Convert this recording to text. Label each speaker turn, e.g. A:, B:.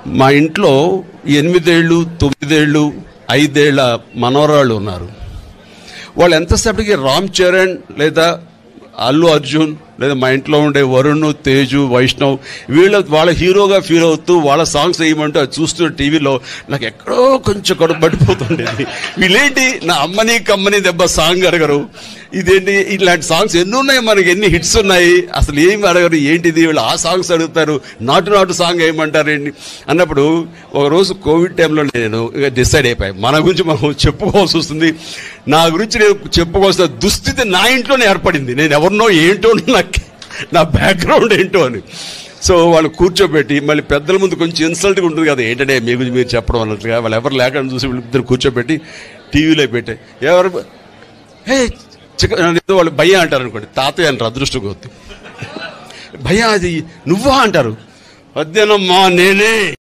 A: మా ఇంట్లో ఎనిమిదేళ్ళు తొమ్మిదేళ్ళు ఐదేళ్ల మనవరాళ్ళు ఉన్నారు వాళ్ళు ఎంతసేపటికి రామ్ చరణ్ లేదా అల్లు అర్జున్ లేదా మా ఇంట్లో ఉండే వరుణ్ తేజు వైష్ణవ్ వీళ్ళ వాళ్ళ హీరోగా ఫీల్ అవుతూ వాళ్ళ సాంగ్స్ వేయమంటూ అది చూస్తున్న టీవీలో నాకు ఎక్కడో కొంచెం కడుపు పడిపోతుండేది వీళ్ళేంటి నా అమ్మని కమ్మని దెబ్బ సాంగ్ అడగరు ఇదేంటి ఇట్లాంటి సాంగ్స్ ఎన్ని ఉన్నాయి మనకి ఎన్ని హిట్స్ ఉన్నాయి అసలు ఏమి అడగరు ఏంటిది వీళ్ళు ఆ సాంగ్స్ అడుగుతారు నాటు నాటు సాంగ్ వేయమంటారు ఏంటి అన్నప్పుడు ఒక రోజు కోవిడ్ టైంలో నేను ఇక డిసైడ్ అయిపోయాయి మన గురించి మనం చెప్పుకోవాల్సి వస్తుంది నా గురించి నేను చెప్పుకోవాల్సిన దుస్థితి నా ఇంట్లోనే ఏర్పడింది నేను ఎవరినో ఏంటో నాకు నా బ్యాక్గ్రౌండ్ ఏంటో అని సో వాళ్ళు కూర్చోబెట్టి మళ్ళీ పెద్దల ముందు కొంచెం ఇన్సల్ట్గా ఉంటుంది కదా ఏంటంటే మీ గురించి మీరు చెప్పడం అన్నట్లుగా వాళ్ళు ఎవరు లేకుండా చూసి వీళ్ళిద్దరు కూర్చోబెట్టి టీవీలో పెట్టాయి ఎవరు హే చిక ఏదో వాళ్ళు భయ్య అంటారు అనుకోండి తాతయ్య అంటారు అదృష్టం కొద్ది భయ్య అది నువ్వా అంటారు వద్దేనమ్మా నేనే